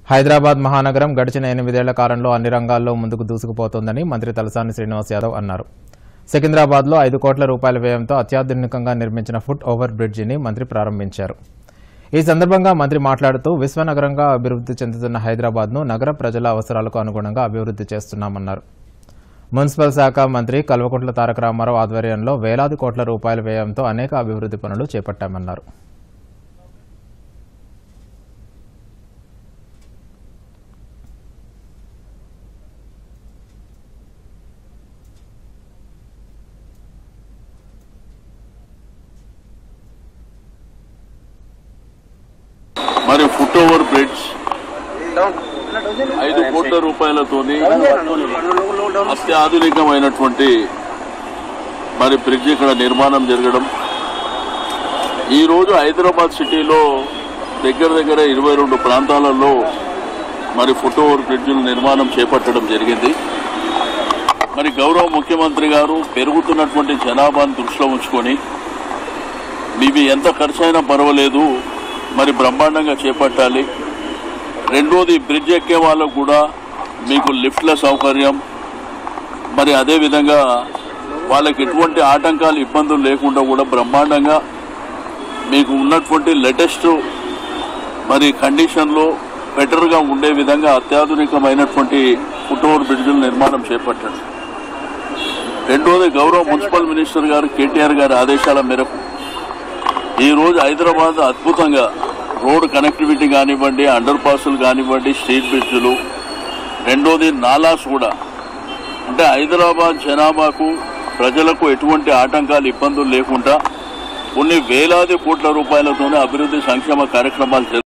హైదరాబాద్ మహానగరం గడిచిన ఎనిమిదేళ్ల కాలంలో అన్ని రంగాల్లో ముందుకు దూసుకుపోతోందని మంత్రి తలసాని శ్రీనివాస్ యాదవ్ అన్నారు సికింద్రాబాద్లో ఐదు కోట్ల రూపాయల వ్యయంతో అత్యాధునికంగా నిర్మించిన ఫుట్ ఓవర్ బ్రిడ్జిని మంత్రి ప్రారంభించారు ఈ సందర్భంగా మంత్రి మాట్లాడుతూ విశ్వనగరంగా అభివృద్ధి చెందుతున్న హైదరాబాద్ను నగర ప్రజల అవసరాలకు అనుగుణంగా అభివృద్ధి చేస్తున్నామన్నారు మున్సిపల్ శాఖ మంత్రి కల్వకుంట్ల తారక రామారావు ఆధ్వర్యంలో వేలాది కోట్ల రూపాయల వ్యయంతో అనేక అభివృద్ధి పనులు చేపట్టామన్నారు మరి ఫుట్ ఓవర్ బ్రిడ్జ్ ఐదు కోట్ల రూపాయలతోని అత్యాధునికమైనటువంటి మరి బ్రిడ్జ్ ఇక్కడ నిర్మాణం జరగడం ఈ రోజు హైదరాబాద్ సిటీలో దగ్గర దగ్గర ఇరవై రెండు ప్రాంతాలలో మరి ఫుట్ ఓవర్ బ్రిడ్జ్ల నిర్మాణం చేపట్టడం జరిగింది మరి గౌరవ ముఖ్యమంత్రి గారు పెరుగుతున్నటువంటి జనాభాను దృష్టిలో ఉంచుకొని మీవి ఎంత ఖర్చు అయినా పర్వాలేదు మరి బ్రహ్మాండంగా చేపట్టాలి రెండోది బ్రిడ్జ్ ఎక్కే వాళ్ళకు కూడా మీకు లిఫ్ట్ల సౌకర్యం మరి అదేవిధంగా వాళ్ళకి ఎటువంటి ఆటంకాలు ఇబ్బందులు లేకుండా కూడా బ్రహ్మాండంగా మీకు ఉన్నటువంటి లేటెస్ట్ మరి కండిషన్లో బెటర్గా ఉండే విధంగా అత్యాధునికమైనటువంటి ఫుట్ ఓవర్ బ్రిడ్జ్ల నిర్మాణం చేపట్టండి రెండోది గౌరవ మున్సిపల్ మినిస్టర్ గారు కేటీఆర్ గారి ఆదేశాల మేరకు ఈ రోజు హైదరాబాద్ అద్భుతంగా రోడ్ కనెక్టివిటీ కానివ్వండి అండర్ పాసులు కానివ్వండి స్ట్రీట్ బ్రిడ్జ్లు రెండోది నాలాస్ కూడా అంటే హైదరాబాద్ జనాభాకు ప్రజలకు ఎటువంటి ఆటంకాలు ఇబ్బందులు లేకుండా కొన్ని వేలాది కోట్ల రూపాయలతోనే అభివృద్ధి సంక్షేమ కార్యక్రమాలు జరుగుతాయి.